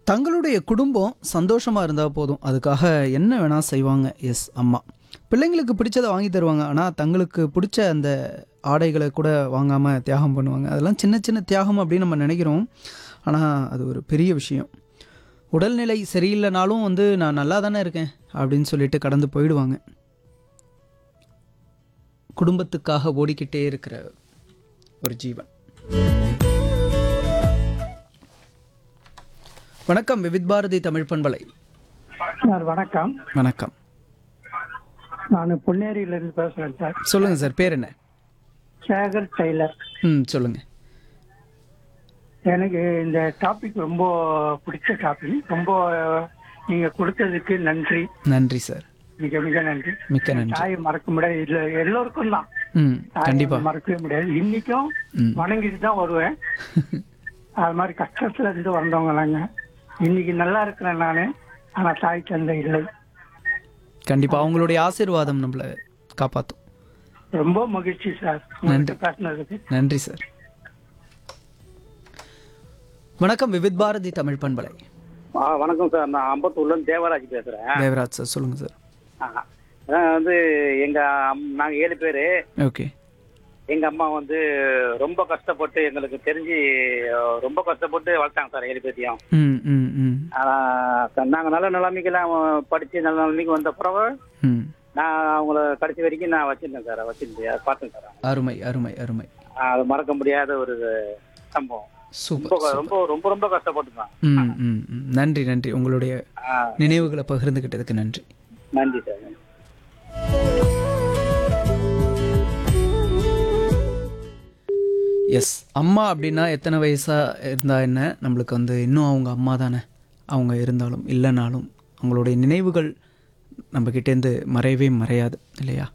தங்களுடைய குடும்பம் சந்தோஷமாக இருந்தால் போதும் அதுக்காக என்ன வேணால் செய்வாங்க எஸ் அம்மா பிள்ளைங்களுக்கு பிடிச்சதை வாங்கி தருவாங்க ஆனால் தங்களுக்கு பிடிச்ச அந்த ஆடைகளை கூட வாங்காமல் தியாகம் பண்ணுவாங்க அதெல்லாம் சின்ன சின்ன தியாகம் அப்படின்னு நம்ம நினைக்கிறோம் ஆனால் அது ஒரு பெரிய விஷயம் உடல்நிலை சரியில்லைனாலும் வந்து நான் நல்லா தானே இருக்கேன் அப்படின்னு சொல்லிட்டு கடந்து போயிடுவாங்க குடும்பத்துக்காக ஓடிக்கிட்டே இருக்கிற ஒரு ஜீவன் வணக்கம் விவித் பாரதி தமிழ் பண்பலை சார் வணக்கம் வணக்கம் நான் பொன்னேரியிலிருந்து பேசுறேன் சார் சொல்லுங்கள் சார் பேர் என்ன சேகர் டெய்லர் ம் சொல்லுங்கள் எனக்கு இந்த டாபிக் ரொம்ப பிடிச்ச டாபிக் ரொம்ப நீங்க கொடுத்ததுக்கு நன்றி நன்றி சார் மிக மிக நன்றி மிக்க நன்றி தாயை மறக்க முடியாது இல்ல எல்லோருக்கும் தான் ம் தாயை கண்டிப்பாக மறக்கவே முடியாது இன்னைக்கும் ம். வணங்கிட்டு தான் வருவேன் அது மாதிரி கஷ்டத்துல இருந்து வந்தவங்க நாங்க இன்னைக்கு நல்லா இருக்கிறேன் நானு ஆனா தாய் தந்தை இல்லை கண்டிப்பாக அவங்களுடைய ஆசீர்வாதம் நம்மளை காப்பாற்றும் ரொம்ப மகிழ்ச்சி சார் உங்கள்கிட்ட பேசினதுக்கு நன்றி சார் வணக்கம் விவித் பாரதி தமிழ் பண்பலை ஆ வணக்கம் சார் நான் அம்பத்தூர்ல இருந்து தேவராஜ் பேசுறேன் தேவராஜ் சார் சொல்லுங்கள் சார் ஆ, அதான் வந்து எங்க அம்- நாங்க ஏழு பேரு ஓகே எங்க அம்மா வந்து ரொம்ப கஷ்டப்பட்டு எங்களுக்கு தெரிஞ்சு அஹ், ரொம்ப கஷ்டப்பட்டு வளர்த்தாங்க சார் ஏழு பேர்த்தையும் ம் ம் ம் ஆனா, நாங்க நல்ல நிலைமைக்கெல்லாம் படிச்சு நல்ல நிலைமைக்கு வந்த பிறகு ம் நான் அவங்கள கடைசி வரைக்கும் நான் வச்சிருந்தேன் சார் வச்சிருந்தேன் பார்த்தேன் சார் அருமை அருமை அருமை ஆ, அது மறக்க முடியாத ஒரு சம்பவம் சூப்பர் ரொம்ப ரொம்ப ரொம்ப ரொம்ப கஷ்டப்பட்டுதான் ம் ம் ம். நன்றி நன்றி உங்களுடைய ஆ, நினைவுகளை பகிர்ந்துக்கிட்டதுக்கு நன்றி நன்றி சார் நன்றி. எஸ் அம்மா அப்படின்னா எத்தனை வயசாக இருந்தால் என்ன நம்மளுக்கு வந்து இன்னும் அவங்க அம்மா தானே அவங்க இருந்தாலும் இல்லைனாலும் அவங்களுடைய நினைவுகள் நம்மக்கிட்டேருந்து மறையவே மறையாது இல்லையா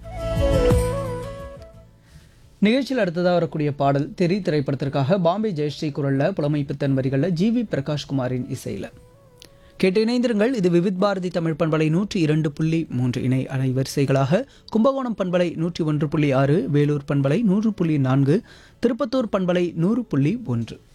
நிகழ்ச்சியில் அடுத்ததாக வரக்கூடிய பாடல் தெரி திரைப்படத்திற்காக பாம்பே ஜெயஸ்ரீ குரலில் புலமைப்பித்தன் வரிகளில் ஜிவி பிரகாஷ்குமாரின் இசையில் கேட்டு இணைந்திருங்கள் இது விவித் பாரதி தமிழ் பண்பலை நூற்றி இரண்டு புள்ளி மூன்று இணை அலைவரிசைகளாக கும்பகோணம் பண்பலை நூற்றி ஒன்று புள்ளி ஆறு வேலூர் பண்பலை நூறு புள்ளி நான்கு திருப்பத்தூர் பண்பலை நூறு புள்ளி ஒன்று